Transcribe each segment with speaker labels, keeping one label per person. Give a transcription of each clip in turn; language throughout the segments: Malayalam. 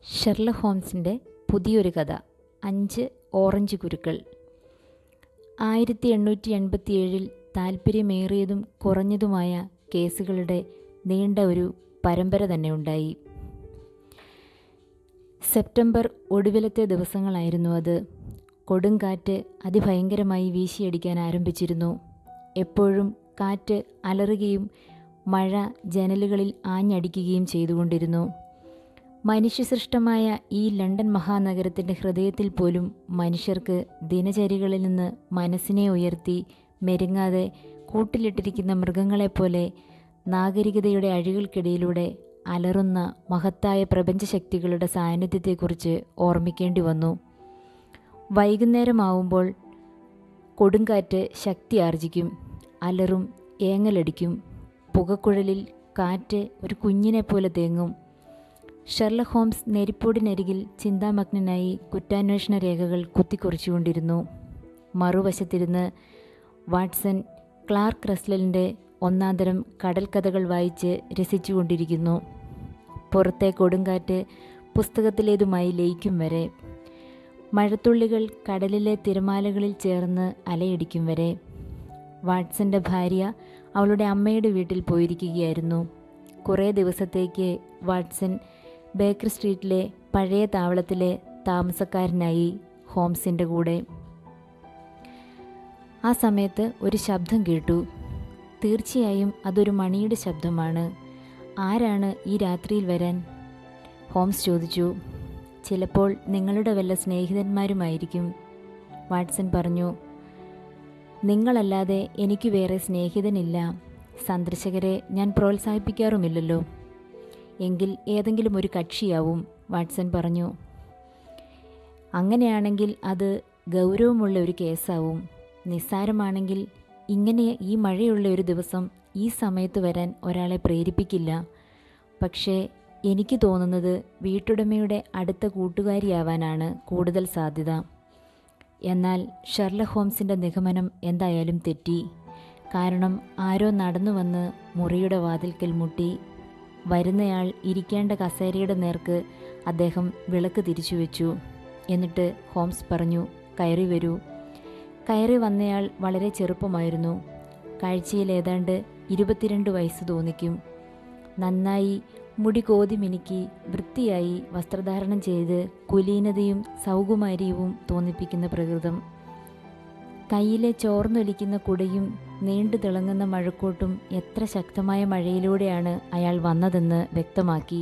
Speaker 1: ഷെർല ഹോംസിൻ്റെ പുതിയൊരു കഥ അഞ്ച് ഓറഞ്ച് കുരുക്കൾ ആയിരത്തി എണ്ണൂറ്റി എൺപത്തി ഏഴിൽ താല്പര്യമേറിയതും കുറഞ്ഞതുമായ കേസുകളുടെ നീണ്ട ഒരു പരമ്പര തന്നെ ഉണ്ടായി സെപ്റ്റംബർ ഒടുവിലത്തെ ദിവസങ്ങളായിരുന്നു അത് കൊടുങ്കാറ്റ് അതിഭയങ്കരമായി വീശിയടിക്കാൻ ആരംഭിച്ചിരുന്നു എപ്പോഴും കാറ്റ് അലറുകയും മഴ ജനലുകളിൽ ആഞ്ഞടിക്കുകയും ചെയ്തുകൊണ്ടിരുന്നു മനുഷ്യസൃഷ്ടമായ ഈ ലണ്ടൻ മഹാനഗരത്തിൻ്റെ ഹൃദയത്തിൽ പോലും മനുഷ്യർക്ക് ദിനചര്യകളിൽ നിന്ന് മനസ്സിനെ ഉയർത്തി മെരുങ്ങാതെ കൂട്ടിലിട്ടിരിക്കുന്ന മൃഗങ്ങളെപ്പോലെ നാഗരികതയുടെ അഴികൾക്കിടയിലൂടെ അലറുന്ന മഹത്തായ പ്രപഞ്ചശക്തികളുടെ സാന്നിധ്യത്തെക്കുറിച്ച് ഓർമ്മിക്കേണ്ടി വന്നു വൈകുന്നേരമാവുമ്പോൾ കൊടുങ്കാറ്റ് ശക്തി ആർജിക്കും അലറും ഏങ്ങലടിക്കും പുകക്കുഴലിൽ കാറ്റ് ഒരു കുഞ്ഞിനെ പോലെ തേങ്ങും ഷെർല ഹോംസ് നെരിപ്പോടിനരികിൽ ചിന്താമഗ്നനായി കുറ്റാന്വേഷണ രേഖകൾ കുത്തിക്കുറിച്ചുകൊണ്ടിരുന്നു മറുവശത്തിരുന്ന് വാട്സൺ ക്ലാർക്ക് റസ്ലലിൻ്റെ ഒന്നാന്തരം കടൽ കഥകൾ വായിച്ച് രസിച്ചുകൊണ്ടിരിക്കുന്നു പുറത്തെ കൊടുങ്കാറ്റ് പുസ്തകത്തിലേതുമായി ലയിക്കും വരെ മഴത്തുള്ളികൾ കടലിലെ തിരമാലകളിൽ ചേർന്ന് അലയടിക്കും വരെ വാട്സൻ്റെ ഭാര്യ അവളുടെ അമ്മയുടെ വീട്ടിൽ പോയിരിക്കുകയായിരുന്നു കുറേ ദിവസത്തേക്ക് വാട്സൺ ബേക്കർ സ്ട്രീറ്റിലെ പഴയ താവളത്തിലെ താമസക്കാരനായി ഹോംസിൻ്റെ കൂടെ ആ സമയത്ത് ഒരു ശബ്ദം കേട്ടു തീർച്ചയായും അതൊരു മണിയുടെ ശബ്ദമാണ് ആരാണ് ഈ രാത്രിയിൽ വരാൻ ഹോംസ് ചോദിച്ചു ചിലപ്പോൾ നിങ്ങളുടെ വല്ല സ്നേഹിതന്മാരുമായിരിക്കും വാട്സൺ പറഞ്ഞു നിങ്ങളല്ലാതെ എനിക്ക് വേറെ സ്നേഹിതനില്ല സന്ദർശകരെ ഞാൻ പ്രോത്സാഹിപ്പിക്കാറുമില്ലല്ലോ എങ്കിൽ ഏതെങ്കിലും ഒരു കക്ഷിയാവും വാട്സൺ പറഞ്ഞു അങ്ങനെയാണെങ്കിൽ അത് ഗൗരവമുള്ള ഒരു കേസാവും നിസ്സാരമാണെങ്കിൽ ഇങ്ങനെ ഈ മഴയുള്ള ഒരു ദിവസം ഈ സമയത്ത് വരാൻ ഒരാളെ പ്രേരിപ്പിക്കില്ല പക്ഷേ എനിക്ക് തോന്നുന്നത് വീട്ടുടമയുടെ അടുത്ത കൂട്ടുകാരിയാവാനാണ് കൂടുതൽ സാധ്യത എന്നാൽ ഷെർല ഹോംസിൻ്റെ നിഗമനം എന്തായാലും തെറ്റി കാരണം ആരോ നടന്നു വന്ന് മുറിയുടെ വാതിൽക്കൽ മുട്ടി വരുന്നയാൾ ഇരിക്കേണ്ട കസേരയുടെ നേർക്ക് അദ്ദേഹം വിളക്ക് തിരിച്ചു വെച്ചു എന്നിട്ട് ഹോംസ് പറഞ്ഞു കയറി വരൂ കയറി വന്നയാൾ വളരെ ചെറുപ്പമായിരുന്നു കാഴ്ചയിൽ ഏതാണ്ട് ഇരുപത്തിരണ്ട് വയസ്സ് തോന്നിക്കും നന്നായി മുടി കോതി മിനുക്കി വൃത്തിയായി വസ്ത്രധാരണം ചെയ്ത് കുലീനതയും സൗകുമാര്യവും തോന്നിപ്പിക്കുന്ന പ്രകൃതം കയ്യിലെ ചോർന്നൊലിക്കുന്ന കുടയും നീണ്ടു തിളങ്ങുന്ന മഴക്കോട്ടും എത്ര ശക്തമായ മഴയിലൂടെയാണ് അയാൾ വന്നതെന്ന് വ്യക്തമാക്കി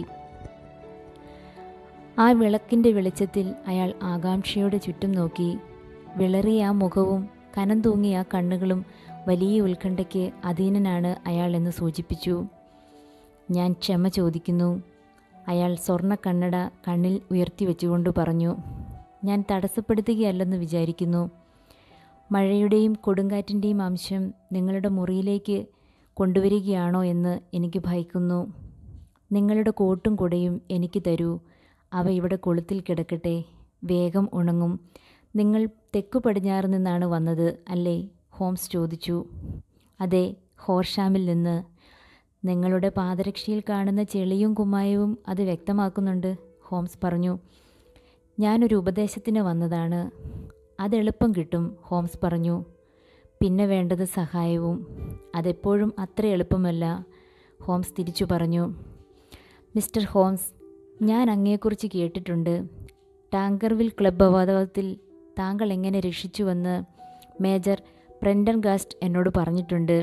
Speaker 1: ആ വിളക്കിൻ്റെ വെളിച്ചത്തിൽ അയാൾ ആകാംക്ഷയോടെ ചുറ്റും നോക്കി വിളറിയ ആ മുഖവും കനം തൂങ്ങിയ ആ കണ്ണുകളും വലിയ ഉത്കണ്ഠയ്ക്ക് അധീനനാണ് അയാൾ എന്ന് സൂചിപ്പിച്ചു ഞാൻ ക്ഷമ ചോദിക്കുന്നു അയാൾ സ്വർണ്ണ കണ്ണട കണ്ണിൽ ഉയർത്തി വെച്ചുകൊണ്ട് പറഞ്ഞു ഞാൻ തടസ്സപ്പെടുത്തുകയല്ലെന്ന് വിചാരിക്കുന്നു മഴയുടെയും കൊടുങ്കാറ്റിൻ്റെയും അംശം നിങ്ങളുടെ മുറിയിലേക്ക് കൊണ്ടുവരികയാണോ എന്ന് എനിക്ക് ഭയക്കുന്നു നിങ്ങളുടെ കോട്ടും കുടയും എനിക്ക് തരൂ അവ ഇവിടെ കൊളുത്തിൽ കിടക്കട്ടെ വേഗം ഉണങ്ങും നിങ്ങൾ തെക്കു പടിഞ്ഞാറ് നിന്നാണ് വന്നത് അല്ലേ ഹോംസ് ചോദിച്ചു അതെ ഹോർഷാമിൽ നിന്ന് നിങ്ങളുടെ പാദരക്ഷയിൽ കാണുന്ന ചെളിയും കുമ്മായവും അത് വ്യക്തമാക്കുന്നുണ്ട് ഹോംസ് പറഞ്ഞു ഞാനൊരു ഉപദേശത്തിന് വന്നതാണ് അതെളുപ്പം കിട്ടും ഹോംസ് പറഞ്ഞു പിന്നെ വേണ്ടത് സഹായവും അതെപ്പോഴും അത്ര എളുപ്പമല്ല ഹോംസ് തിരിച്ചു പറഞ്ഞു മിസ്റ്റർ ഹോംസ് ഞാൻ അങ്ങയെക്കുറിച്ച് കേട്ടിട്ടുണ്ട് ടാങ്കർവിൽ ക്ലബ് അവാദത്തിൽ താങ്കൾ എങ്ങനെ രക്ഷിച്ചുവെന്ന് മേജർ പ്രെൻഡർഗാസ്റ്റ് എന്നോട് പറഞ്ഞിട്ടുണ്ട്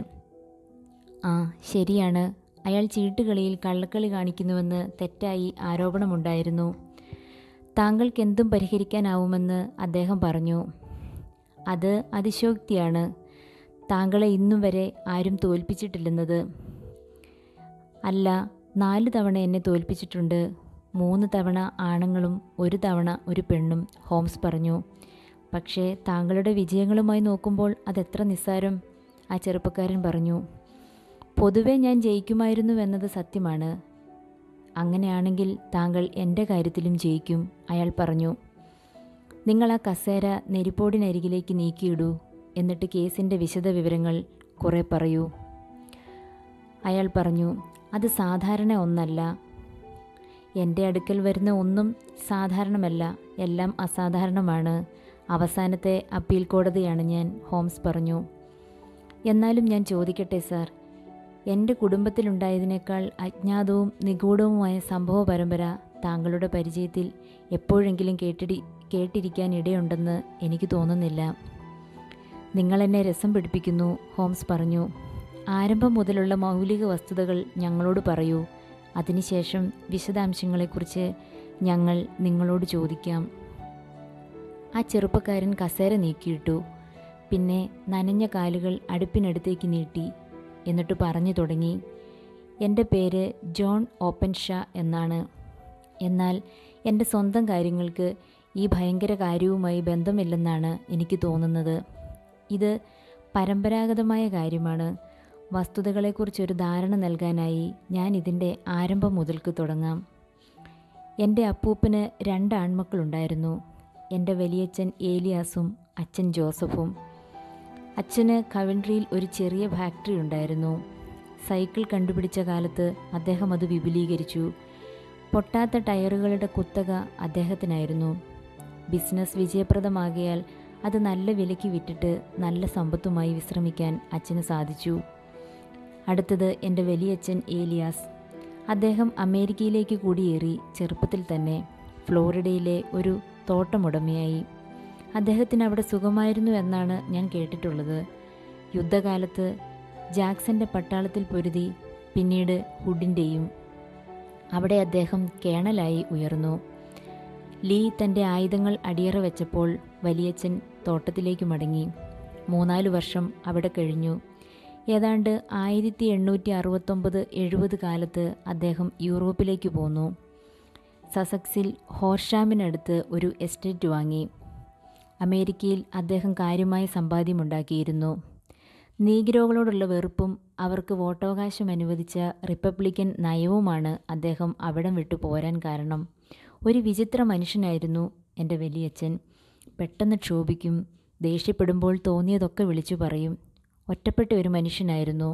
Speaker 1: ആ ശരിയാണ് അയാൾ ചീട്ടുകളിയിൽ കള്ളക്കളി കാണിക്കുന്നുവെന്ന് തെറ്റായി ആരോപണമുണ്ടായിരുന്നു താങ്കൾക്ക് എന്തും പരിഹരിക്കാനാവുമെന്ന് അദ്ദേഹം പറഞ്ഞു അത് അതിശോക്തിയാണ് താങ്കളെ ഇന്നും വരെ ആരും തോൽപ്പിച്ചിട്ടില്ലെന്നത് അല്ല നാല് തവണ എന്നെ തോൽപ്പിച്ചിട്ടുണ്ട് മൂന്ന് തവണ ആണുങ്ങളും ഒരു തവണ ഒരു പെണ്ണും ഹോംസ് പറഞ്ഞു പക്ഷേ താങ്കളുടെ വിജയങ്ങളുമായി നോക്കുമ്പോൾ അതെത്ര നിസ്സാരം ആ ചെറുപ്പക്കാരൻ പറഞ്ഞു പൊതുവെ ഞാൻ ജയിക്കുമായിരുന്നുവെന്നത് സത്യമാണ് അങ്ങനെയാണെങ്കിൽ താങ്കൾ എൻ്റെ കാര്യത്തിലും ജയിക്കും അയാൾ പറഞ്ഞു നിങ്ങൾ ആ കസേര നെരിപ്പോടിനരികിലേക്ക് നീക്കിയിടൂ എന്നിട്ട് കേസിൻ്റെ വിശദ വിവരങ്ങൾ കുറേ പറയൂ അയാൾ പറഞ്ഞു അത് സാധാരണ ഒന്നല്ല എൻ്റെ അടുക്കൽ വരുന്ന ഒന്നും സാധാരണമല്ല എല്ലാം അസാധാരണമാണ് അവസാനത്തെ അപ്പീൽ കോടതിയാണ് ഞാൻ ഹോംസ് പറഞ്ഞു എന്നാലും ഞാൻ ചോദിക്കട്ടെ സാർ എൻ്റെ കുടുംബത്തിലുണ്ടായതിനേക്കാൾ അജ്ഞാതവും നിഗൂഢവുമായ സംഭവ പരമ്പര താങ്കളുടെ പരിചയത്തിൽ എപ്പോഴെങ്കിലും കേട്ടിടി കേട്ടിരിക്കാൻ ഇടയുണ്ടെന്ന് എനിക്ക് തോന്നുന്നില്ല നിങ്ങൾ എന്നെ രസം പിടിപ്പിക്കുന്നു ഹോംസ് പറഞ്ഞു ആരംഭം മുതലുള്ള മൗലിക വസ്തുതകൾ ഞങ്ങളോട് പറയൂ അതിനുശേഷം വിശദാംശങ്ങളെക്കുറിച്ച് ഞങ്ങൾ നിങ്ങളോട് ചോദിക്കാം ആ ചെറുപ്പക്കാരൻ കസേര നീക്കിയിട്ടു പിന്നെ നനഞ്ഞ കാലുകൾ അടുപ്പിനടുത്തേക്ക് നീട്ടി എന്നിട്ട് പറഞ്ഞു തുടങ്ങി എൻ്റെ പേര് ജോൺ ഓപ്പൻഷാ എന്നാണ് എന്നാൽ എൻ്റെ സ്വന്തം കാര്യങ്ങൾക്ക് ഈ ഭയങ്കര കാര്യവുമായി ബന്ധമില്ലെന്നാണ് എനിക്ക് തോന്നുന്നത് ഇത് പരമ്പരാഗതമായ കാര്യമാണ് വസ്തുതകളെക്കുറിച്ചൊരു ധാരണ നൽകാനായി ഞാൻ ഇതിൻ്റെ ആരംഭം മുതൽക്ക് തുടങ്ങാം എൻ്റെ അപ്പൂപ്പന് രണ്ട് ആൺമക്കളുണ്ടായിരുന്നു എൻ്റെ വലിയച്ഛൻ ഏലിയാസും അച്ഛൻ ജോസഫും അച്ഛന് കവൻട്രിയിൽ ഒരു ചെറിയ ഫാക്ടറി ഉണ്ടായിരുന്നു സൈക്കിൾ കണ്ടുപിടിച്ച കാലത്ത് അദ്ദേഹം അത് വിപുലീകരിച്ചു പൊട്ടാത്ത ടയറുകളുടെ കുത്തക അദ്ദേഹത്തിനായിരുന്നു ബിസിനസ് വിജയപ്രദമാകിയാൽ അത് നല്ല വിലയ്ക്ക് വിറ്റിട്ട് നല്ല സമ്പത്തുമായി വിശ്രമിക്കാൻ അച്ഛന് സാധിച്ചു അടുത്തത് എൻ്റെ വലിയച്ഛൻ ഏലിയാസ് അദ്ദേഹം അമേരിക്കയിലേക്ക് കുടിയേറി ചെറുപ്പത്തിൽ തന്നെ ഫ്ലോറിഡയിലെ ഒരു തോട്ടമുടമയായി അദ്ദേഹത്തിന് അവിടെ സുഖമായിരുന്നു എന്നാണ് ഞാൻ കേട്ടിട്ടുള്ളത് യുദ്ധകാലത്ത് ജാക്സന്റെ പട്ടാളത്തിൽ പൊരുതി പിന്നീട് ഹുഡിൻ്റെയും അവിടെ അദ്ദേഹം കേണലായി ഉയർന്നു ലീ തൻ്റെ ആയുധങ്ങൾ അടിയറ വെച്ചപ്പോൾ വലിയച്ഛൻ തോട്ടത്തിലേക്ക് മടങ്ങി മൂന്നാല് വർഷം അവിടെ കഴിഞ്ഞു ഏതാണ്ട് ആയിരത്തി എണ്ണൂറ്റി അറുപത്തൊമ്പത് എഴുപത് കാലത്ത് അദ്ദേഹം യൂറോപ്പിലേക്ക് പോന്നു സസക്സിൽ ഹോർഷാമിനടുത്ത് ഒരു എസ്റ്റേറ്റ് വാങ്ങി അമേരിക്കയിൽ അദ്ദേഹം കാര്യമായ സമ്പാദ്യമുണ്ടാക്കിയിരുന്നു നീഗ്രോകളോടുള്ള വെറുപ്പും അവർക്ക് വോട്ടവകാശം അനുവദിച്ച റിപ്പബ്ലിക്കൻ നയവുമാണ് അദ്ദേഹം അവിടം വിട്ടു പോരാൻ കാരണം ഒരു വിചിത്ര മനുഷ്യനായിരുന്നു എൻ്റെ വലിയച്ഛൻ പെട്ടെന്ന് ക്ഷോഭിക്കും ദേഷ്യപ്പെടുമ്പോൾ തോന്നിയതൊക്കെ വിളിച്ചു പറയും ഒറ്റപ്പെട്ട ഒരു മനുഷ്യനായിരുന്നു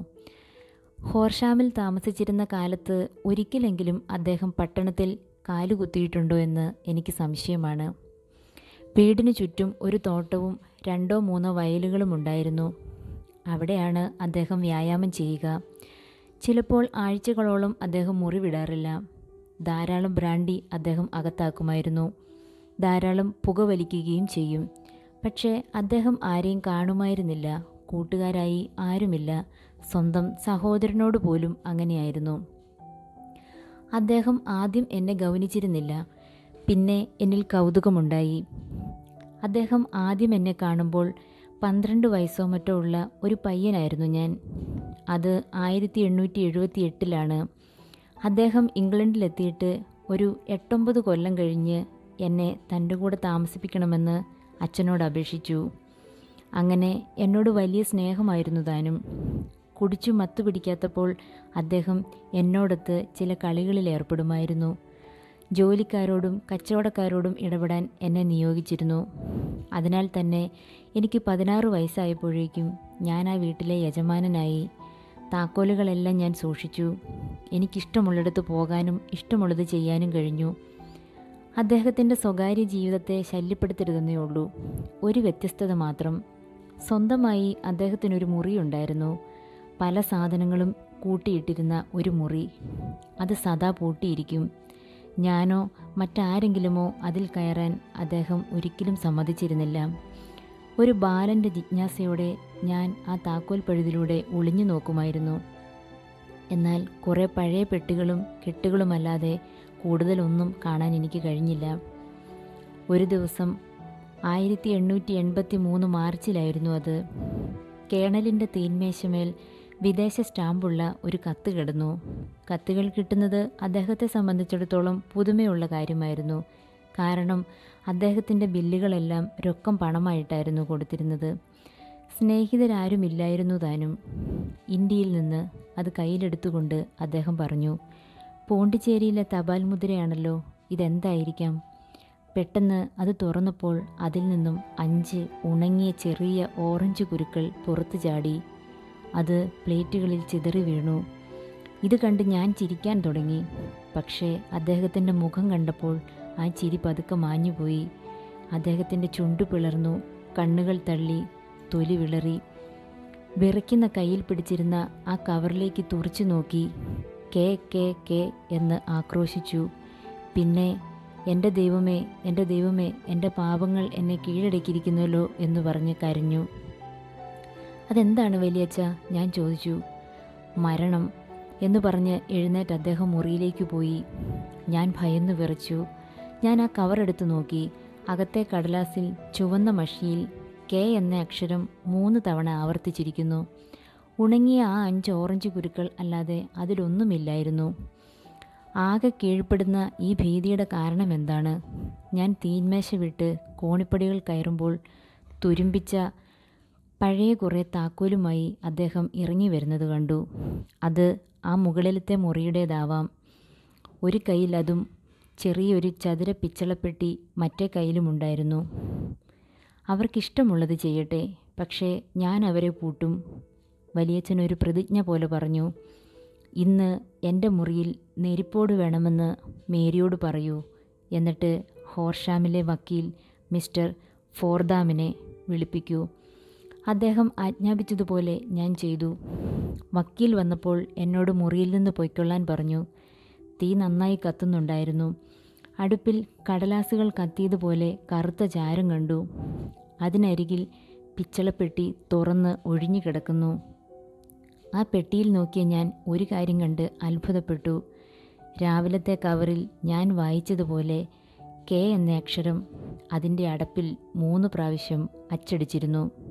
Speaker 1: ഹോർഷാമിൽ താമസിച്ചിരുന്ന കാലത്ത് ഒരിക്കലെങ്കിലും അദ്ദേഹം പട്ടണത്തിൽ കാലുകുത്തിയിട്ടുണ്ടോ എന്ന് എനിക്ക് സംശയമാണ് വീടിനു ചുറ്റും ഒരു തോട്ടവും രണ്ടോ മൂന്നോ വയലുകളും ഉണ്ടായിരുന്നു അവിടെയാണ് അദ്ദേഹം വ്യായാമം ചെയ്യുക ചിലപ്പോൾ ആഴ്ചകളോളം അദ്ദേഹം മുറിവിടാറില്ല ധാരാളം ബ്രാൻഡി അദ്ദേഹം അകത്താക്കുമായിരുന്നു ധാരാളം പുകവലിക്കുകയും ചെയ്യും പക്ഷേ അദ്ദേഹം ആരെയും കാണുമായിരുന്നില്ല കൂട്ടുകാരായി ആരുമില്ല സ്വന്തം സഹോദരനോട് പോലും അങ്ങനെയായിരുന്നു അദ്ദേഹം ആദ്യം എന്നെ ഗൗനിച്ചിരുന്നില്ല പിന്നെ എന്നിൽ കൗതുകമുണ്ടായി അദ്ദേഹം ആദ്യം എന്നെ കാണുമ്പോൾ പന്ത്രണ്ട് വയസ്സോ മറ്റോ ഉള്ള ഒരു പയ്യനായിരുന്നു ഞാൻ അത് ആയിരത്തി എണ്ണൂറ്റി എഴുപത്തി എട്ടിലാണ് അദ്ദേഹം ഇംഗ്ലണ്ടിലെത്തിയിട്ട് ഒരു എട്ടൊമ്പത് കൊല്ലം കഴിഞ്ഞ് എന്നെ തൻ്റെ കൂടെ താമസിപ്പിക്കണമെന്ന് അച്ഛനോട് അപേക്ഷിച്ചു അങ്ങനെ എന്നോട് വലിയ സ്നേഹമായിരുന്നു താനും കുടിച്ചു മത്തു പിടിക്കാത്തപ്പോൾ അദ്ദേഹം എന്നോടൊത്ത് ചില കളികളിൽ ഏർപ്പെടുമായിരുന്നു ജോലിക്കാരോടും കച്ചവടക്കാരോടും ഇടപെടാൻ എന്നെ നിയോഗിച്ചിരുന്നു അതിനാൽ തന്നെ എനിക്ക് പതിനാറ് വയസ്സായപ്പോഴേക്കും ഞാൻ ആ വീട്ടിലെ യജമാനനായി താക്കോലുകളെല്ലാം ഞാൻ സൂക്ഷിച്ചു എനിക്കിഷ്ടമുള്ളിടത്ത് പോകാനും ഇഷ്ടമുള്ളത് ചെയ്യാനും കഴിഞ്ഞു അദ്ദേഹത്തിൻ്റെ സ്വകാര്യ ജീവിതത്തെ ശല്യപ്പെടുത്തരുതെന്നേ ഉള്ളൂ ഒരു വ്യത്യസ്തത മാത്രം സ്വന്തമായി അദ്ദേഹത്തിനൊരു മുറിയുണ്ടായിരുന്നു പല സാധനങ്ങളും കൂട്ടിയിട്ടിരുന്ന ഒരു മുറി അത് സദാ പൂട്ടിയിരിക്കും ഞാനോ മറ്റാരെങ്കിലുമോ അതിൽ കയറാൻ അദ്ദേഹം ഒരിക്കലും സമ്മതിച്ചിരുന്നില്ല ഒരു ബാലൻ്റെ ജിജ്ഞാസയോടെ ഞാൻ ആ താക്കോൽ പഴുതിലൂടെ ഒളിഞ്ഞു നോക്കുമായിരുന്നു എന്നാൽ കുറേ പഴയ പെട്ടികളും കെട്ടുകളുമല്ലാതെ കൂടുതലൊന്നും കാണാൻ എനിക്ക് കഴിഞ്ഞില്ല ഒരു ദിവസം ആയിരത്തി എണ്ണൂറ്റി എൺപത്തി മൂന്ന് മാർച്ചിലായിരുന്നു അത് കേണലിൻ്റെ തീന്മേശമേൽ വിദേശ സ്റ്റാമ്പുള്ള ഒരു കത്ത് കിടന്നു കത്തുകൾ കിട്ടുന്നത് അദ്ദേഹത്തെ സംബന്ധിച്ചിടത്തോളം പുതുമയുള്ള കാര്യമായിരുന്നു കാരണം അദ്ദേഹത്തിൻ്റെ ബില്ലുകളെല്ലാം രൊക്കം പണമായിട്ടായിരുന്നു കൊടുത്തിരുന്നത് സ്നേഹിതരാരുമില്ലായിരുന്നു താനും ഇന്ത്യയിൽ നിന്ന് അത് കയ്യിലെടുത്തുകൊണ്ട് അദ്ദേഹം പറഞ്ഞു പോണ്ടിച്ചേരിയിലെ തപാൽ മുദ്രയാണല്ലോ ഇതെന്തായിരിക്കാം പെട്ടെന്ന് അത് തുറന്നപ്പോൾ അതിൽ നിന്നും അഞ്ച് ഉണങ്ങിയ ചെറിയ ഓറഞ്ച് കുരുക്കൾ പുറത്തു ചാടി അത് പ്ലേറ്റുകളിൽ ചിതറി വീണു ഇത് കണ്ട് ഞാൻ ചിരിക്കാൻ തുടങ്ങി പക്ഷേ അദ്ദേഹത്തിൻ്റെ മുഖം കണ്ടപ്പോൾ ആ ചിരി പതുക്കെ മാഞ്ഞുപോയി അദ്ദേഹത്തിൻ്റെ ചുണ്ടു പിളർന്നു കണ്ണുകൾ തള്ളി തൊലി വിളറി വിറയ്ക്കുന്ന കയ്യിൽ പിടിച്ചിരുന്ന ആ കവറിലേക്ക് തുറച്ചു നോക്കി കെ കെ കെ എന്ന് ആക്രോശിച്ചു പിന്നെ എൻ്റെ ദൈവമേ എൻ്റെ ദൈവമേ എൻ്റെ പാപങ്ങൾ എന്നെ കീഴടക്കിയിരിക്കുന്നുവല്ലോ എന്ന് പറഞ്ഞ് കരഞ്ഞു അതെന്താണ് വലിയച്ഛ ഞാൻ ചോദിച്ചു മരണം എന്ന് പറഞ്ഞ് എഴുന്നേറ്റ് അദ്ദേഹം മുറിയിലേക്ക് പോയി ഞാൻ ഭയന്നു വിറച്ചു ഞാൻ ആ കവർ എടുത്തു നോക്കി അകത്തെ കടലാസിൽ ചുവന്ന മഷിയിൽ കെ എന്ന അക്ഷരം മൂന്ന് തവണ ആവർത്തിച്ചിരിക്കുന്നു ഉണങ്ങിയ ആ അഞ്ച് ഓറഞ്ച് കുരുക്കൾ അല്ലാതെ അതിലൊന്നുമില്ലായിരുന്നു ആകെ കീഴ്പ്പെടുന്ന ഈ ഭീതിയുടെ കാരണം എന്താണ് ഞാൻ തീന്മേശ വിട്ട് കോണിപ്പടികൾ കയറുമ്പോൾ തുരുമ്പിച്ച പഴയ കുറേ താക്കോലുമായി അദ്ദേഹം ഇറങ്ങി വരുന്നത് കണ്ടു അത് ആ മുകളിലത്തെ മുറിയുടേതാവാം ഒരു കയ്യിൽ അതും ചെറിയൊരു ചതുര പിച്ചളപ്പെട്ടി മറ്റേ കയ്യിലുമുണ്ടായിരുന്നു അവർക്കിഷ്ടമുള്ളത് ചെയ്യട്ടെ പക്ഷേ ഞാൻ അവരെ പൂട്ടും വലിയച്ഛൻ ഒരു പ്രതിജ്ഞ പോലെ പറഞ്ഞു ഇന്ന് എൻ്റെ മുറിയിൽ നെരിപ്പോട് വേണമെന്ന് മേരിയോട് പറയൂ എന്നിട്ട് ഹോർഷാമിലെ വക്കീൽ മിസ്റ്റർ ഫോർദാമിനെ വിളിപ്പിക്കൂ അദ്ദേഹം ആജ്ഞാപിച്ചതുപോലെ ഞാൻ ചെയ്തു വക്കീൽ വന്നപ്പോൾ എന്നോട് മുറിയിൽ നിന്ന് പൊയ്ക്കൊള്ളാൻ പറഞ്ഞു തീ നന്നായി കത്തുന്നുണ്ടായിരുന്നു അടുപ്പിൽ കടലാസുകൾ കത്തിയതുപോലെ കറുത്ത ചാരം കണ്ടു അതിനരികിൽ പിച്ചളപ്പെട്ടി തുറന്ന് ഒഴിഞ്ഞു കിടക്കുന്നു ആ പെട്ടിയിൽ നോക്കിയ ഞാൻ ഒരു കാര്യം കണ്ട് അത്ഭുതപ്പെട്ടു രാവിലത്തെ കവറിൽ ഞാൻ വായിച്ചതുപോലെ കെ എന്ന അക്ഷരം അതിൻ്റെ അടപ്പിൽ മൂന്ന് പ്രാവശ്യം അച്ചടിച്ചിരുന്നു